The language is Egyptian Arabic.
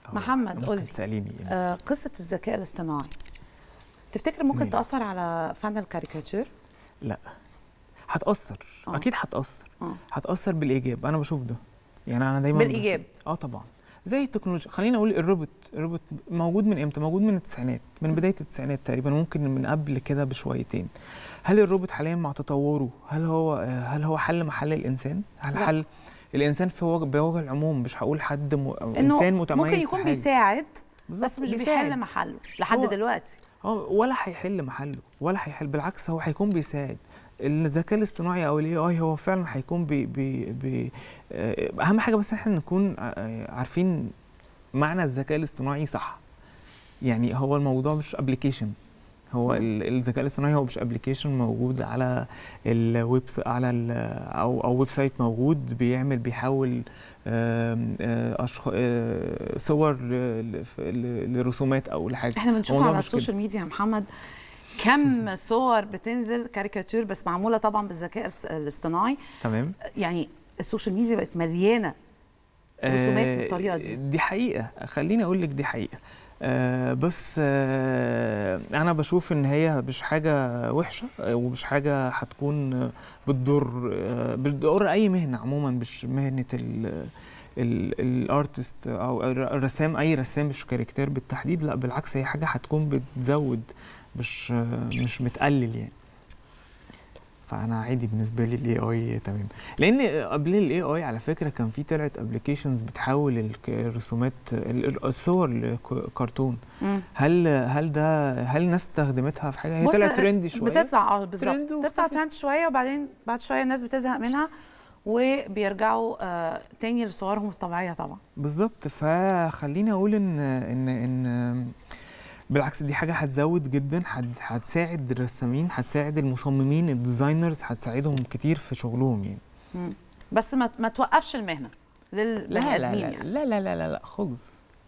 محمد قول لي ممكن تساليني يعني. آه قصه الذكاء الاصطناعي تفتكر ممكن ماله؟ تاثر على فن الكاريكاتير لا هتاثر آه. اكيد هتاثر اه هتاثر بالايجاب انا بشوف ده يعني انا دايما بالإيجاب. بشوف- اه طبعا زي التكنولوجيا خلينا اقول الروبوت الروبوت موجود من امتى موجود من التسعينات من بدايه التسعينات تقريبا ممكن من قبل كده بشويتين هل الروبوت حاليا مع تطوره هل هو آه، هل هو حل محل الانسان هل لا. حل الانسان في وجه بوجه العموم مش هقول حد م... أو انه انسان متميز ممكن في يكون حاجة. بيساعد بالظبط، بس مش بيساعد. بيحل محله لحد هو- دلوقتي اه ولا هيحل محله ولا هيحل بالعكس هو هيكون بيساعد الذكاء الاصطناعي او الاي اي هو فعلا هيكون بي بي بي آه، اهم حاجه بس احنا نكون آه، عارفين معنى الذكاء الاصطناعي صح يعني هو الموضوع مش ابلكيشن هو ال- الذكاء الاصطناعي هو مش ابلكيشن موجود على الويب على ال او او ويب سايت موجود بيعمل بيحول آم، آه، أشخ- آه، صور ل- ل- لرسومات او لحاجه احنا بنشوف الموضوع على مش كده. السوشيال ميديا يا محمد كم صور بتنزل كاريكاتير بس معموله طبعا بالذكاء الص- الاصطناعي تمام يعني السوشيال ميديا بقت مليانه رسومات آه، بالطريقة دي. دي حقيقة خليني أقول لك دي حقيقة آه بس آه أنا بشوف إن هي مش حاجة وحشة آه، ومش حاجة هتكون آه، بتضر آه بتضر أي مهنة عموما مش مهنة ال ال- الارتست او الرسام اي رسام مش كاركتير بالتحديد لا بالعكس هي حاجه هتكون بتزود مش آه، مش بتقلل يعني فانا عادي بالنسبه لي الاي اي تمام لان قبل الاي اي على فكره كان في طلعت ابلكيشنز بتحول الك- الرسومات ال- ال- الصور لكرتون مم. هل هل ده هل الناس استخدمتها في حاجه هي بص، طلعت ترندي شويه بتطلع اه ترند بالظبط بتطلع وخفيف. ترند شويه وبعدين بعد شويه الناس بتزهق منها وبيرجعوا آه تاني لصورهم الطبيعيه طبعا بالظبط فخليني اقول ان ان ان بالعكس دي حاجه هتزود جدا هت- هتساعد الرسامين هتساعد المصممين الديزاينرز هتساعدهم كتير في شغلهم يعني مم. بس ما ما توقفش المهنه للبني لا لا ادمين لا, يعني لا لا لا لا لا خالص